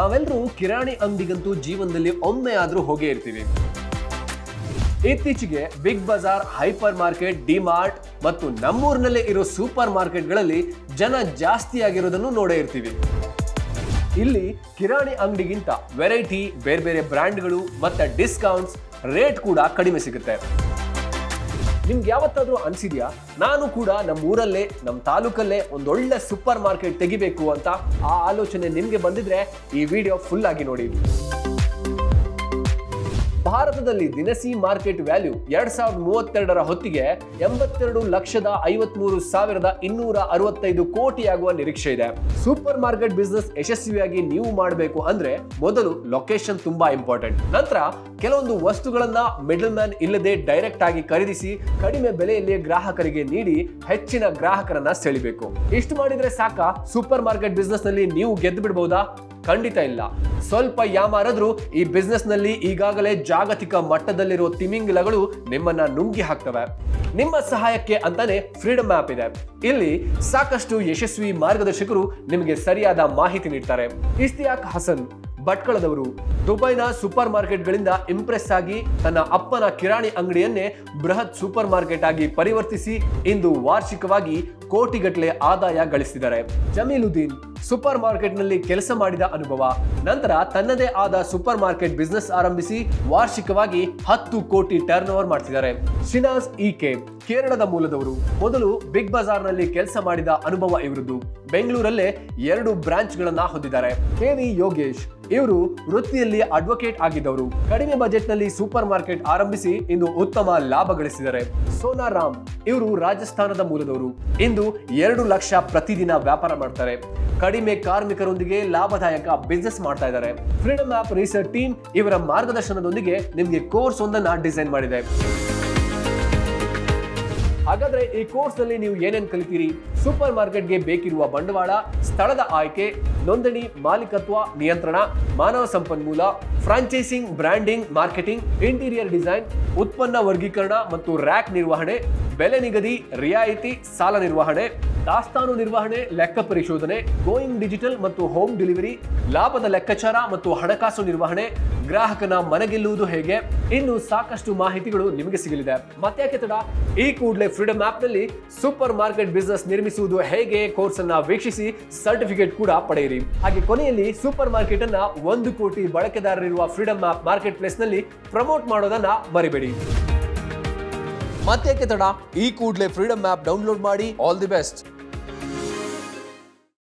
ನಾವೆಲ್ಲರೂ ಕಿರಾಣಿ ಅಂಗಡಿಗಂತೂ ಜೀವನದಲ್ಲಿ ಒಮ್ಮೆ ಆದ್ರೂ ಹೋಗೇ ಇರ್ತೀವಿ ಇತ್ತೀಚೆಗೆ ಬಿಗ್ ಬಜಾರ್ ಹೈಪರ್ ಮಾರ್ಕೆಟ್ ಡಿಮಾರ್ಟ್ ಮತ್ತು ನಮ್ಮೂರಿನಲ್ಲೇ ಇರೋ ಸೂಪರ್ ಮಾರ್ಕೆಟ್ಗಳಲ್ಲಿ ಜನ ಜಾಸ್ತಿ ಆಗಿರೋದನ್ನು ನೋಡೇ ಇರ್ತೀವಿ ಇಲ್ಲಿ ಕಿರಾಣಿ ಅಂಗಡಿಗಿಂತ ವೆರೈಟಿ ಬೇರೆ ಬೇರೆ ಬ್ರ್ಯಾಂಡ್ಗಳು ಮತ್ತೆ ಡಿಸ್ಕೌಂಟ್ಸ್ ರೇಟ್ ಕೂಡ ಕಡಿಮೆ ಸಿಗುತ್ತೆ ನಿಮ್ಗೆ ಯಾವತ್ತಾದ್ರೂ ಅನ್ಸಿದ್ಯಾ ನಾನು ಕೂಡ ನಮ್ಮ ಊರಲ್ಲೇ ನಮ್ಮ ತಾಲೂಕಲ್ಲೇ ಒಂದೊಳ್ಳೆ ಸೂಪರ್ ಮಾರ್ಕೆಟ್ ತೆಗಿಬೇಕು ಅಂತ ಆ ಆಲೋಚನೆ ನಿಮ್ಗೆ ಬಂದಿದ್ರೆ ಈ ವಿಡಿಯೋ ಫುಲ್ ಆಗಿ ನೋಡಿ ಭಾರತದಲ್ಲಿ ದಿನಸಿ ಮಾರ್ಕೆಟ್ ವ್ಯಾಲ್ಯೂ ಎರಡ್ ಸಾವಿರದ ಮೂವತ್ತೆರಡರ ಹೊತ್ತಿಗೆ ಎಂಬತ್ತೆರಡು ಲಕ್ಷದ ಐವತ್ಮೂರು ಸಾವಿರದ ಇನ್ನೂರ ಅರವತ್ತೈದು ಕೋಟಿ ಆಗುವ ನಿರೀಕ್ಷೆ ಇದೆ ಸೂಪರ್ ಮಾರ್ಕೆಟ್ ಬಿಸ್ನೆಸ್ ಯಶಸ್ವಿಯಾಗಿ ನೀವು ಮಾಡಬೇಕು ಅಂದ್ರೆ ಮೊದಲು ಲೊಕೇಶನ್ ತುಂಬಾ ಇಂಪಾರ್ಟೆಂಟ್ ನಂತರ ಕೆಲವೊಂದು ವಸ್ತುಗಳನ್ನ ಮಿಡಲ್ ಮ್ಯಾನ್ ಇಲ್ಲದೆ ಡೈರೆಕ್ಟ್ ಆಗಿ ಖರೀದಿಸಿ ಕಡಿಮೆ ಬೆಲೆಯಲ್ಲಿ ಗ್ರಾಹಕರಿಗೆ ನೀಡಿ ಹೆಚ್ಚಿನ ಗ್ರಾಹಕರನ್ನ ಸೆಳಿಬೇಕು ಇಷ್ಟು ಮಾಡಿದ್ರೆ ಸಾಕ ಸೂಪರ್ ಮಾರ್ಕೆಟ್ ಬಿಸ್ನೆಸ್ ನಲ್ಲಿ ನೀವು ಗೆದ್ದು ಬಿಡಬಹುದಾ ಖಂಡಿತ ಇಲ್ಲ ಸ್ವಲ್ಪ ಯಾಮಾರದ್ರು ಈ ಬಿಸ್ನೆಸ್ ನಲ್ಲಿ ಈಗಾಗಲೇ ಜಾಗತಿಕ ಮಟ್ಟದಲ್ಲಿರುವ ತಿಮಿಂಗಿಲಗಳು ನಿಮ್ಮನ್ನ ನುಂಗಿ ಹಾಕ್ತವೆ ನಿಮ್ಮ ಸಹಾಯಕ್ಕೆ ಅಂತಾನೆ ಫ್ರೀಡಮ್ ಆಪ್ ಇದೆ ಇಲ್ಲಿ ಸಾಕಷ್ಟು ಯಶಸ್ವಿ ಮಾರ್ಗದರ್ಶಕರು ನಿಮಗೆ ಸರಿಯಾದ ಮಾಹಿತಿ ನೀಡ್ತಾರೆ ಇಸ್ತಿಯಾಕ್ ಹಸನ್ ಭಟ್ಕಳದವರು ದುಬೈನ ಸೂಪರ್ ಮಾರ್ಕೆಟ್ಗಳಿಂದ ಇಂಪ್ರೆಸ್ ಆಗಿ ತನ್ನ ಅಪ್ಪನ ಕಿರಾಣಿ ಅಂಗಡಿಯನ್ನೇ ಬೃಹತ್ ಸೂಪರ್ ಮಾರ್ಕೆಟ್ ಆಗಿ ಪರಿವರ್ತಿಸಿ ಇಂದು ವಾರ್ಷಿಕವಾಗಿ ಕೋಟಿಗಟ್ಟಲೆ ಆದಾಯ ಗಳಿಸಿದ್ದಾರೆ ಜಮೀಲುದ್ದೀನ್ ಸೂಪರ್ ಮಾರ್ಕೆಟ್ ನಲ್ಲಿ ಕೆಲಸ ಮಾಡಿದ ಅನುಭವ ನಂತರ ತನ್ನದೇ ಆದ ಸೂಪರ್ ಮಾರ್ಕೆಟ್ ಬಿಸ್ನೆಸ್ ಆರಂಭಿಸಿ ವಾರ್ಷಿಕವಾಗಿ ಹತ್ತು ಕೋಟಿ ಟರ್ನ್ ಓವರ್ ಮಾಡ್ತಿದ್ದಾರೆ ಶಿನಾಸ್ ಇಕೆ ಕೇರಳದ ಮೂಲದವರು ಮೊದಲು ಬಿಗ್ ಬಜಾರ್ ನಲ್ಲಿ ಕೆಲಸ ಮಾಡಿದ ಅನುಭವ ಇವರದ್ದು ಬೆಂಗಳೂರಲ್ಲೇ ಎರಡು ಬ್ರಾಂಚ್ ಗಳನ್ನ ಹೊಂದಿದ್ದಾರೆ ಕೆವಿ ಯೋಗೇಶ್ ಇವರು ವೃತ್ತಿಯಲ್ಲಿ ಅಡ್ವೊಕೇಟ್ ಆಗಿದ್ದವರು ಕಡಿಮೆ ಬಜೆಟ್ ನಲ್ಲಿ ಸೂಪರ್ ಮಾರ್ಕೆಟ್ ಆರಂಭಿಸಿ ಇಂದು ಉತ್ತಮ ಲಾಭ ಗಳಿಸಿದ್ದಾರೆ ಸೋನಾ ರಾಮ್ ಇವರು ರಾಜಸ್ಥಾನದ ಮೂಲದವರು ಇಂದು ಎರಡು ಲಕ್ಷ ಪ್ರತಿದಿನ ವ್ಯಾಪಾರ ಮಾಡ್ತಾರೆ ಕಡಿಮೆ ಕಾರ್ಮಿಕರೊಂದಿಗೆ ಲಾಭದಾಯಕ ಬಿಸ್ನೆಸ್ ಮಾಡ್ತಾ ಇದ್ದಾರೆ ಫ್ರೀಡಮ್ ಆಪ್ ರಿಸರ್ಚ್ ಟೀಮ್ ಇವರ ಮಾರ್ಗದರ್ಶನದೊಂದಿಗೆ ನಿಮಗೆ ಕೋರ್ಸ್ ಒಂದನ್ನ ಡಿಸೈನ್ ಮಾಡಿದೆ ಹಾಗಾದ್ರೆ ಈ ಕೋರ್ಸ್ ನಲ್ಲಿ ನೀವು ಏನೇನ್ ಕಲಿತೀರಿ ಸೂಪರ್ ಮಾರ್ಕೆಟ್ಗೆ ಬೇಕಿರುವ ಬಂಡವಾಳ ಸ್ಥಳದ ಆಯ್ಕೆ ನೋಂದಣಿ ಮಾಲೀಕತ್ವ ನಿಯಂತ್ರಣ ಮಾನವ ಸಂಪನ್ಮೂಲ franchising branding marketing interior design ಉತ್ಪನ್ನ ವರ್ಗೀಕರಣ ಮತ್ತು ರ್ಯಾಕ್ ನಿರ್ವಹಣೆ ಬೆಲೆ ನಿಗದಿ ರಿಯಾಯಿತಿ ಸಾಲ ನಿರ್ವಹಣೆ ದಾಸ್ತಾನು ನಿರ್ವಹಣೆ ಲೆಕ್ಕ ಪರಿಶೋಧನೆ ಗೋಯಿಂಗ್ ಡಿಜಿಟಲ್ ಮತ್ತು ಹೋಮ್ ಡೆಲಿವರಿ ಲಾಭದ ಲೆಕ್ಕಾಚಾರ ಮತ್ತು ಹಣಕಾಸು ನಿರ್ವಹಣೆ ಗ್ರಾಹಕನ ಮನೆಗೆಲ್ಲುವುದು ಹೇಗೆ ಇನ್ನು ಸಾಕಷ್ಟು ಮಾಹಿತಿಗಳು ನಿಮಗೆ ಸಿಗಲಿದೆ ಮತ್ತೆ ತಡ ಈ ಕೂಡಲೇ ಫ್ರೀಡಮ್ ಆಪ್ ನಲ್ಲಿ ಸೂಪರ್ ಮಾರ್ಕೆಟ್ ಬಿಸ್ನೆಸ್ ನಿರ್ಮಿಸುವುದು ಹೇಗೆ ಕೋರ್ಸ್ ಅನ್ನ ವೀಕ್ಷಿಸಿ ಸರ್ಟಿಫಿಕೇಟ್ ಕೂಡ ಪಡೆಯಿರಿ ಹಾಗೆ ಕೊನೆಯಲ್ಲಿ ಸೂಪರ್ ಮಾರ್ಕೆಟ್ ಅನ್ನ ಒಂದು ಕೋಟಿ ಬಳಕೆದಾರರಿರುವ ಫ್ರೀಡಮ್ ಆಪ್ ಮಾರ್ಕೆಟ್ ಪ್ಲೇಸ್ ನಲ್ಲಿ ಪ್ರಮೋಟ್ ಮಾಡೋದನ್ನ ಮರಿಬೇಡಿ ಮತ್ತೆ ತಡ ಈ ಕೂಡಲೇ ಫ್ರೀಡಮ್ ಆಪ್ ಡೌನ್ಲೋಡ್ ಮಾಡಿ ಆಲ್ ದಿ ಬೆಸ್ಟ್